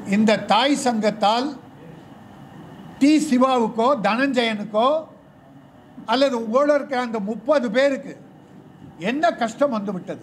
இந்த தாய் சங்கத்தால் டி சிவாவுக்கோ தனஞ்சயனுக்கோ அல்லது உங்களோட இருக்கிற அந்த முப்பது பேருக்கு என்ன கஷ்டம் வந்து விட்டது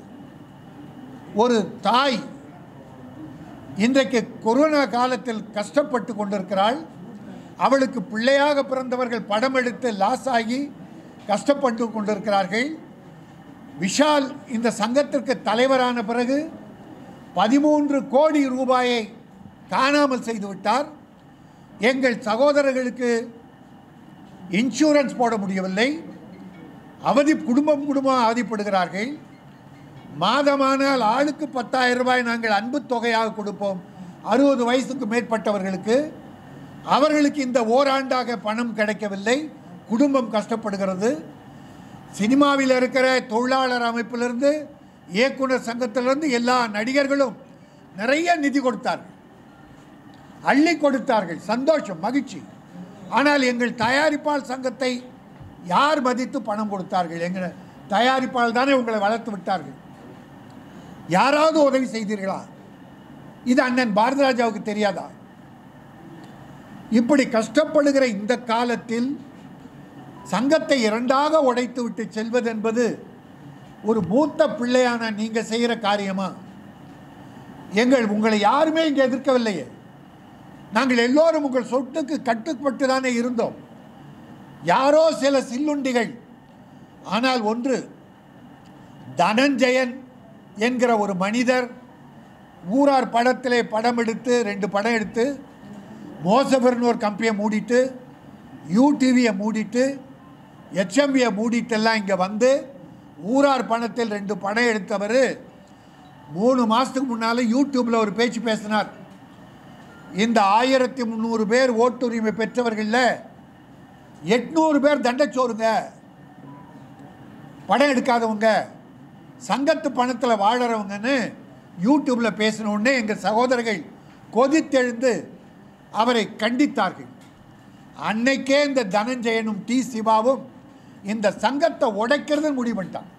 ஒரு தாய் இன்றைக்கு கொரோனா காலத்தில் கஷ்டப்பட்டு கொண்டிருக்கிறாள் அவளுக்கு பிள்ளையாக பிறந்தவர்கள் படம் எடுத்து லாஸ் ஆகி கஷ்டப்பட்டு கொண்டிருக்கிறார்கள் விஷால் இந்த சங்கத்திற்கு தலைவரான பிறகு பதிமூன்று கோடி ரூபாயை காணாமல் செய்து விட்டார் எங்கள் சகோதரர்களுக்கு இன்சூரன்ஸ் போட முடியவில்லை அவதி குடும்பம் குடும்பம் அவதிப்படுகிறார்கள் மாதமானால் ஆளுக்கு பத்தாயிரம் ரூபாய் நாங்கள் அன்பு தொகையாக கொடுப்போம் அறுபது வயசுக்கு மேற்பட்டவர்களுக்கு அவர்களுக்கு இந்த ஓராண்டாக பணம் கிடைக்கவில்லை குடும்பம் கஷ்டப்படுகிறது சினிமாவில் இருக்கிற தொழிலாளர் அமைப்பிலிருந்து இயக்குனர் சங்கத்திலிருந்து எல்லா நடிகர்களும் நிறைய நிதி கொடுத்தார்கள் அள்ளி கொடுத்தார்கள் சந்தோஷம் மகிழ்ச்சி ஆனால் எங்கள் தயாரிப்பாளர் சங்கத்தை யார் மதித்து பணம் கொடுத்தார்கள் எங்கள் தயாரிப்பாளர் தானே உங்களை வளர்த்து விட்டார்கள் யாராவது உதவி செய்தீர்களா இது அண்ணன் பாரதிராஜாவுக்கு தெரியாதா இப்படி கஷ்டப்படுகிற இந்த காலத்தில் சங்கத்தை இரண்டாக உடைத்து விட்டு செல்வது என்பது ஒரு மூத்த பிள்ளையான நீங்கள் செய்கிற காரியமா எங்கள் உங்களை யாருமே இங்கே எதிர்க்கவில்லையே நாங்கள் எல்லோரும் உங்கள் சொட்டுக்கு கட்டுப்பட்டு தானே இருந்தோம் யாரோ சில சில்லுண்டிகள் ஆனால் ஒன்று தனஞ்சயன் என்கிற ஒரு மனிதர் ஊரார் படத்திலே படம் எடுத்து ரெண்டு படம் எடுத்து மோசபர்னு ஒரு கம்பெனியை மூடிட்டு யூடிவியை மூடிட்டு ஹெச்எம்பியை மூடிட்டெல்லாம் இங்கே வந்து ஊரார் பணத்தில் ரெண்டு படம் எடுத்தவர் மூணு மாதத்துக்கு முன்னால் யூடியூப்பில் ஒரு பேச்சு பேசினார் இந்த ஆயிரத்தி முந்நூறு பேர் ஓட்டுரிமை பெற்றவர்களில் எட்நூறு பேர் தண்டச்சோறுங்க படம் எடுக்காதவங்க சங்கத்து பணத்தில் வாழறவங்கன்னு யூடியூப்பில் பேசின உடனே எங்கள் சகோதரர்கள் கொதித்தெழுந்து அவரை கண்டித்தார்கள் அன்னைக்கே இந்த தனஞ்சயனும் டி சிவாவும் இந்த சங்கத்தை உடைக்கிறது முடிவு பண்ணிட்டான்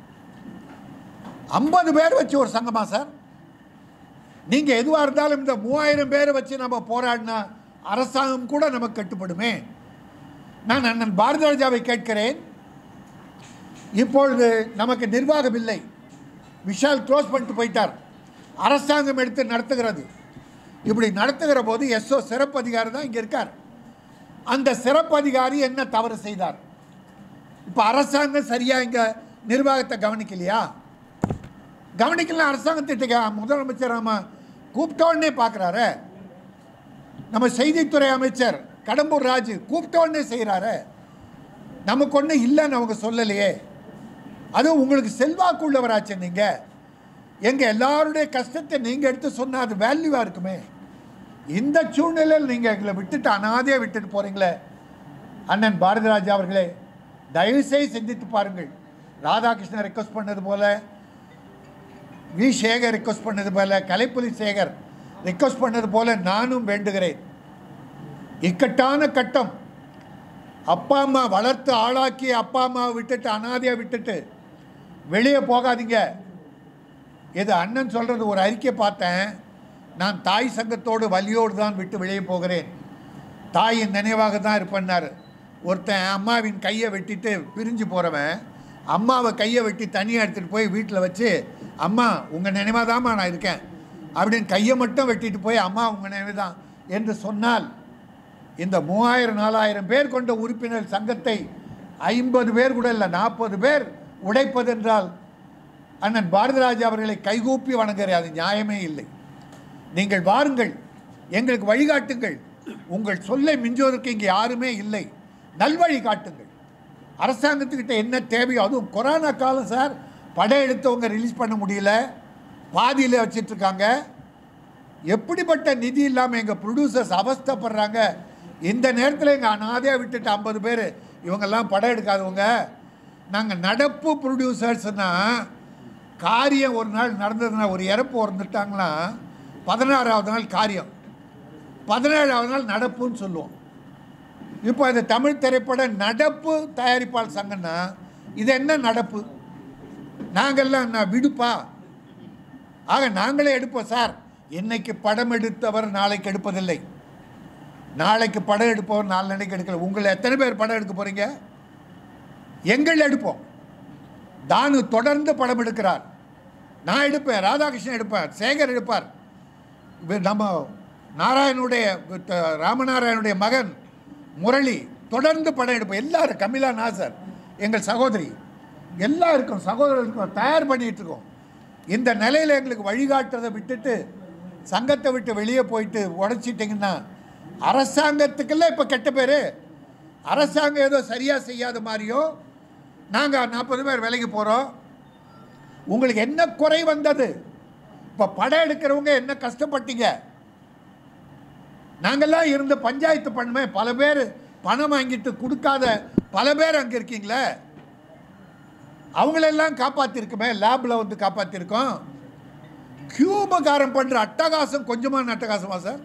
ஐம்பது பேர் வச்சு ஒரு சங்கமா சார் நீங்கள் எதுவாக இருந்தாலும் இந்த மூவாயிரம் பேரை வச்சு நம்ம போராடினா அரசாங்கம் கூட நமக்கு கட்டுப்படுமே நான் அண்ணன் பாரதிராஜாவை கேட்கிறேன் இப்பொழுது நமக்கு நிர்வாகம் இல்லை விஷால் க்ளோஸ் பண்ணிட்டு போயிட்டார் அரசாங்கம் எடுத்து நடத்துகிறது இப்படி நடத்துகிற போது எஸ்ஓ சிறப்பு அதிகாரி தான் இங்கே இருக்கார் அந்த சிறப்பு அதிகாரி என்ன தவறு செய்தார் இப்போ அரசாங்கம் சரியாக இங்கே நிர்வாகத்தை கவனிக்கலையா கவனிக்கலாம் அரசாங்கத்திட்ட முதலமைச்சர் நம்ம கூப்பிட்டோடனே பார்க்குறாரு நம்ம செய்தித்துறை அமைச்சர் கடம்பூர் ராஜு கூப்பிட்டோடனே செய்கிறாரு நமக்கு ஒன்றும் இல்லைன்னு அவங்க சொல்லலையே அதுவும் உங்களுக்கு செல்வாக்கு உள்ளவராச்சு நீங்கள் எங்கள் எல்லாருடைய கஷ்டத்தை நீங்கள் எடுத்து சொன்னால் அது வேல்யூவாக இருக்குமே இந்த சூழ்நிலையில் நீங்கள் எங்களை விட்டுட்டு அனாதையாக விட்டுட்டு போகிறீங்களே அண்ணன் பாரதிராஜா அவர்களே தயவுசெய்து சிந்தித்து பாருங்கள் ராதாகிருஷ்ணன் ரெக்வஸ்ட் பண்ணது போல வி சேகர் ரெக்வஸ்ட் பண்ணது போல கலைப்புலி சேகர் ரெக்வஸ்ட் பண்ணது போல நானும் வேண்டுகிறேன் இக்கட்டான கட்டம் அப்பா அம்மா வளர்த்து ஆளாக்கி அப்பா அம்மாவை விட்டுட்டு அனாதையாக விட்டுட்டு வெளியே போகாதீங்க இது அண்ணன் சொல்கிறது ஒரு அறிக்கை பார்த்தேன் நான் தாய் சங்கத்தோடு வலியோடு தான் விட்டு வெளியே போகிறேன் தாயின் நினைவாக தான் இருப்பேன்னாரு ஒருத்தன் அம்மாவின் கையை வெட்டிட்டு பிரிஞ்சு போகிறவன் அம்மாவை கையை வெட்டி தனியாக எடுத்துகிட்டு போய் வீட்டில் வச்சு அம்மா உங்கள் நினைவாக தாம்மா நான் இருக்கேன் அப்படின்னு கையை மட்டும் வெட்டிட்டு போய் அம்மா உங்கள் நினைவு தான் என்று சொன்னால் இந்த மூவாயிரம் நாலாயிரம் பேர் கொண்ட உறுப்பினர் சங்கத்தை ஐம்பது பேர் கூட இல்லை நாற்பது பேர் உடைப்பதென்றால் அண்ணன் பாரதிராஜா அவர்களை கைகூப்பி வணங்குகிறேன் அது நியாயமே இல்லை நீங்கள் வாருங்கள் எங்களுக்கு வழிகாட்டுங்கள் உங்கள் சொல்லை மிஞ்சுவதற்கு இங்கே யாருமே இல்லை நல்வழி காட்டுங்கள் அரசாங்கத்துக்கிட்ட என்ன தேவையோ அதுவும் கொரோனா காலம் சார் படம் எடுத்தவங்க ரிலீஸ் பண்ண முடியல பாதியில் வச்சிட்ருக்காங்க எப்படிப்பட்ட நிதி இல்லாமல் எங்கள் ப்ரொடியூசர்ஸ் அவஸ்தைப்படுறாங்க இந்த நேரத்தில் எங்கள் அனாதையாக விட்டுட்டு ஐம்பது பேர் இவங்கெல்லாம் படம் எடுக்காதவங்க நாங்கள் நடப்பு ப்ரொடியூசர்ஸ்னால் காரியம் ஒரு நாள் நடந்ததுன்னா ஒரு இறப்பு வந்துட்டாங்கன்னா பதினாறாவது நாள் காரியம் பதினேழாவது நாள் நடப்புன்னு சொல்லுவோம் இப்போ இந்த தமிழ் திரைப்பட நடப்பு தயாரிப்பாளர் சங்கம்னா இது என்ன நடப்பு நாங்கள்லாம் என்ன விடுப்பா ஆக நாங்களே எடுப்போம் சார் இன்னைக்கு படம் எடுத்தவர் நாளைக்கு எடுப்பதில்லை நாளைக்கு படம் எடுப்பவர் நாளைக்கு எடுக்கல உங்களை எத்தனை பேர் படம் எடுக்க போறீங்க எங்கள் எடுப்போம் தானு தொடர்ந்து படம் எடுக்கிறார் நான் எடுப்பேன் ராதாகிருஷ்ணன் எடுப்பார் சேகர் எடுப்பார் இவர் நம்ம நாராயணுடைய த- ராமநாராயணுடைய மகன் முரளி தொடர்ந்து படம் எடுப்போம் எல்லாரும் கமிலா நாசர் எங்கள் சகோதரி எல்லாருக்கும் சகோதரர்களுக்கும் தயார் பண்ணிட்டு இருக்கோம் இந்த நிலையில் எங்களுக்கு வழிகாட்டுறதை விட்டுட்டு சங்கத்தை விட்டு வெளியே போயிட்டு உடச்சிட்டிங்கன்னா அரசாங்கத்துக்கெல்லாம் இப்போ கெட்ட பேர் அரசாங்கம் ஏதோ சரியாக செய்யாத மாதிரியோ நாங்கள் நாற்பது பேர் வேலைக்கு போகிறோம் உங்களுக்கு என்ன குறை வந்தது இப்போ படம் எடுக்கிறவங்க என்ன கஷ்டப்பட்டீங்க நாங்கெல்லாம் இருந்து பஞ்சாயத்து பண்ணுமே பல பேர் பணம் வாங்கிட்டு கொடுக்காத பல பேர் அங்கே இருக்கீங்களே அவங்களெல்லாம் காப்பாற்றிருக்குமே லேபில் வந்து காப்பாற்றிருக்கோம் கியூபகாரம் பண்ணுற அட்டகாசம் கொஞ்சமான அட்டகாசமா சார்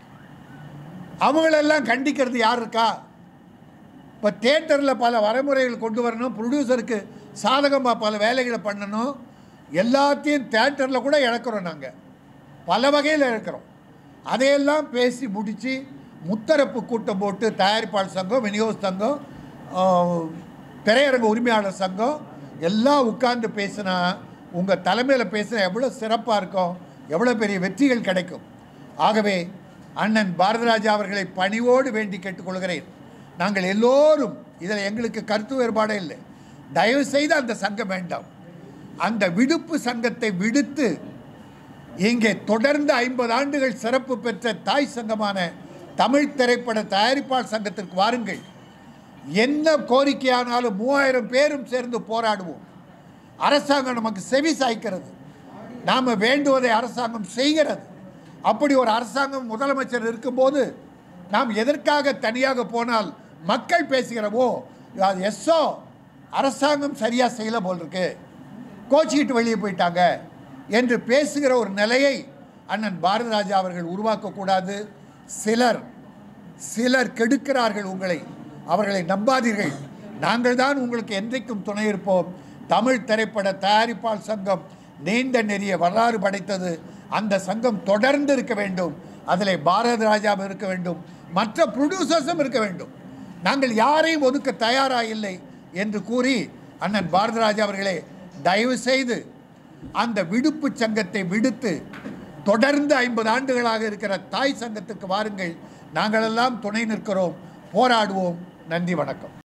அவங்களெல்லாம் கண்டிக்கிறது யார் இருக்கா இப்போ தேட்டரில் பல வரைமுறைகள் கொண்டு வரணும் ப்ரொடியூசருக்கு சாதகமாக பல வேலைகளை பண்ணணும் எல்லாத்தையும் தேட்டரில் கூட இழக்கிறோம் நாங்கள் பல வகையில் இழக்கிறோம் அதையெல்லாம் பேசி முடித்து முத்தரப்பு கூட்டம் போட்டு தயாரிப்பாளர் சங்கம் விநியோக சங்கம் ஆஹ், திரையரங்க உரிமையாளர் சங்கம் எல்லாம் உட்கார்ந்து பேசினா உங்கள் தலைமையில் பேசினா எவ்வளோ சிறப்பாக இருக்கும் எவ்வளோ பெரிய வெற்றிகள் கிடைக்கும் ஆகவே அண்ணன் பாரதிராஜா அவர்களை பணிவோடு வேண்டி கேட்டுக்கொள்கிறேன் நாங்கள் எல்லோரும் இதில் எங்களுக்கு கருத்து வேறுபாடே இல்லை தயவு செய்து அந்த சங்கம் வேண்டாம் அந்த விடுப்பு சங்கத்தை விடுத்து இங்கே தொடர்ந்து ஐம்பது ஆண்டுகள் சிறப்பு பெற்ற தாய் சங்கமான தமிழ் திரைப்பட தயாரிப்பாளர் சங்கத்திற்கு வாருங்கள் என்ன கோரிக்கையானாலும் மூவாயிரம் பேரும் சேர்ந்து போராடுவோம் அரசாங்கம் நமக்கு செவி சாய்க்கிறது நாம் வேண்டுவதை அரசாங்கம் செய்கிறது அப்படி ஒரு அரசாங்கம் முதலமைச்சர் இருக்கும்போது நாம் எதற்காக தனியாக போனால் மக்கள் பேசுகிறவோ அது எஸ்ஸோ அரசாங்கம் சரியாக செய்யல போல் இருக்கு கோச்சிக்கிட்டு வெளியே போயிட்டாங்க என்று பேசுகிற ஒரு நிலையை அண்ணன் பாரதிராஜா அவர்கள் உருவாக்கக்கூடாது சிலர் சிலர் கெடுக்கிறார்கள் உங்களை அவர்களை நம்பாதீர்கள் நாங்கள் தான் உங்களுக்கு என்றைக்கும் துணை இருப்போம் தமிழ் திரைப்பட தயாரிப்பாளர் சங்கம் நீண்ட நெறிய வரலாறு படைத்தது அந்த சங்கம் தொடர்ந்து இருக்க வேண்டும் அதில் பாரத ராஜாவும் இருக்க வேண்டும் மற்ற ப்ரொடியூசர்ஸும் இருக்க வேண்டும் நாங்கள் யாரையும் ஒதுக்க தயாராக இல்லை என்று கூறி அண்ணன் பாரதராஜா அவர்களே தயவு செய்து அந்த விடுப்பு சங்கத்தை விடுத்து தொடர்ந்து ஐம்பது ஆண்டுகளாக இருக்கிற தாய் சங்கத்துக்கு வாருங்கள் நாங்களெல்லாம் துணை நிற்கிறோம் போராடுவோம் நன்றி வணக்கம்